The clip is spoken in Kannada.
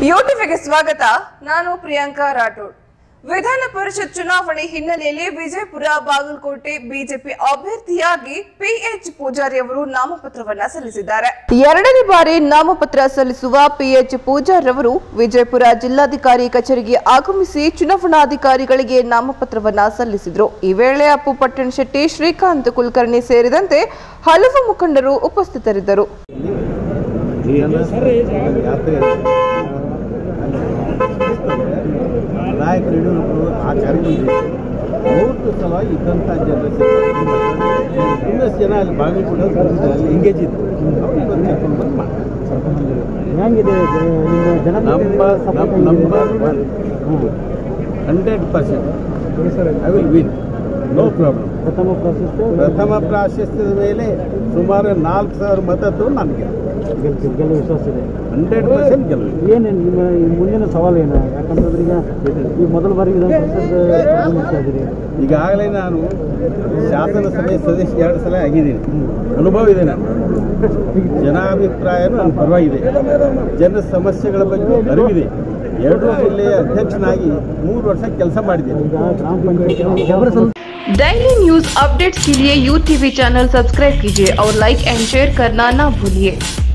ಯೂಟಿವಿಗೆ ಸ್ವಾಗತ ನಾನು ಪ್ರಿಯಾಂಕಾ ರಾಠೋಡ್ ವಿಧಾನ ಪರಿಷತ್ ಚುನಾವಣೆ ಹಿನ್ನೆಲೆಯಲ್ಲಿ ವಿಜಯಪುರ ಬಾಗಲಕೋಟೆ ಬಿಜೆಪಿ ಅಭ್ಯರ್ಥಿಯಾಗಿ ಪಿಎಚ್ ಪೂಜಾರಿ ಅವರು ನಾಮಪತ್ರವನ್ನ ಸಲ್ಲಿಸಿದ್ದಾರೆ ಎರಡನೇ ಬಾರಿ ನಾಮಪತ್ರ ಸಲ್ಲಿಸುವ ಪಿಎಚ್ ಪೂಜಾರಿ ಅವರು ವಿಜಯಪುರ ಜಿಲ್ಲಾಧಿಕಾರಿ ಕಚೇರಿಗೆ ಆಗಮಿಸಿ ಚುನಾವಣಾಧಿಕಾರಿಗಳಿಗೆ ನಾಮಪತ್ರವನ್ನ ಸಲ್ಲಿಸಿದರು ಈ ವೇಳೆ ಅಪ್ಪು ಪಟ್ಟಣ ಶೆಟ್ಟಿ ಶ್ರೀಕಾಂತ್ ಕುಲಕರ್ಣಿ ಸೇರಿದಂತೆ ಹಲವು ಮುಖಂಡರು ಉಪಸ್ಥಿತರಿದ್ದರು ಯಾತ್ರೆ ನಾಯಕರು ಯಡಿಯೂರಪ್ಪರು ಆ ಕಾರ್ಯಕ್ರಮ ಮೂವತ್ತು ಸಲ ಇದ್ದಂಥ ಜನರು ಇನ್ನಷ್ಟು ಜನ ಅಲ್ಲಿ ಬಾಗಲಕೋಟೆ ಅಲ್ಲಿ ಎಂಗೇಜ್ ಇದ್ರು ಅವ್ರು ಇವತ್ತು ಕರ್ಕೊಂಡು ಬಂದು ಮಾಡ್ತಾರೆ. ಹೆಂಗಿದೆ ನಿಮ್ಮ ನಮ್ಮ number one hundred percent I will win no problem ಪ್ರಥಮ ಪ್ರಶಸ್ತಿ ಪ್ರಥಮ ಪ್ರಾಶಸ್ತ್ಯದ ಮೇಲೆ ಸುಮಾರು ನಾಲ್ಕು ಸಾವಿರ ಮತದ್ದು ನನಗೆ ಗೆಲ್ತೀವಿ ಗೆಲ್ಲುವ ವಿಶ್ವಾಸ ಇದೆ ಹಂಡ್ರೆಡ್ ಪರ್ಸೆಂಟ್ ಗೆಲುವು ಏನು ನಿಮ್ಮ ಈ ಮುಂದಿನ ಸವಾಲು ಏನು ಯಾಕಂತಂದ್ರೆ ಈಗ ಈ ಮೊದಲ ಬಾರಿ ವಿಧಾನ ಪರಿಷತ್ ಪ್ರತಿನಿಧಿಸ್ತಾ ಇದ್ದೀರಿ ಈಗಾಗಲೇ ನಾನು ಶಾಸನಸಭೆ ಸದಸ್ಯ ಎರಡು ಸಲ ಆಗಿದ್ದೀನಿ ಅನುಭವ ಇದೆ ನಾನು ಜನಾಭಿಪ್ರಾಯನೂ ನನ್ನ ಪರವಾಗಿದೆ ಜನರ ಸಮಸ್ಯೆಗಳ ಬಗ್ಗೆ ಅರಿವಿದೆ ಎರಡು ಜಿಲ್ಲೆಯ ಅಧ್ಯಕ್ಷನಾಗಿ ಮೂರು ವರ್ಷ ಕೆಲಸ ಮಾಡಿದ್ದೀನಿ ಈಗ ಗ್ರಾಮ ಪಂಚಾಯತ್ डेली न्यूज अपडेट्स के लिए यू टीवी चैनल सब्सक्राइब कीजिए और लाइक एंड शेयर करना ना भूलिए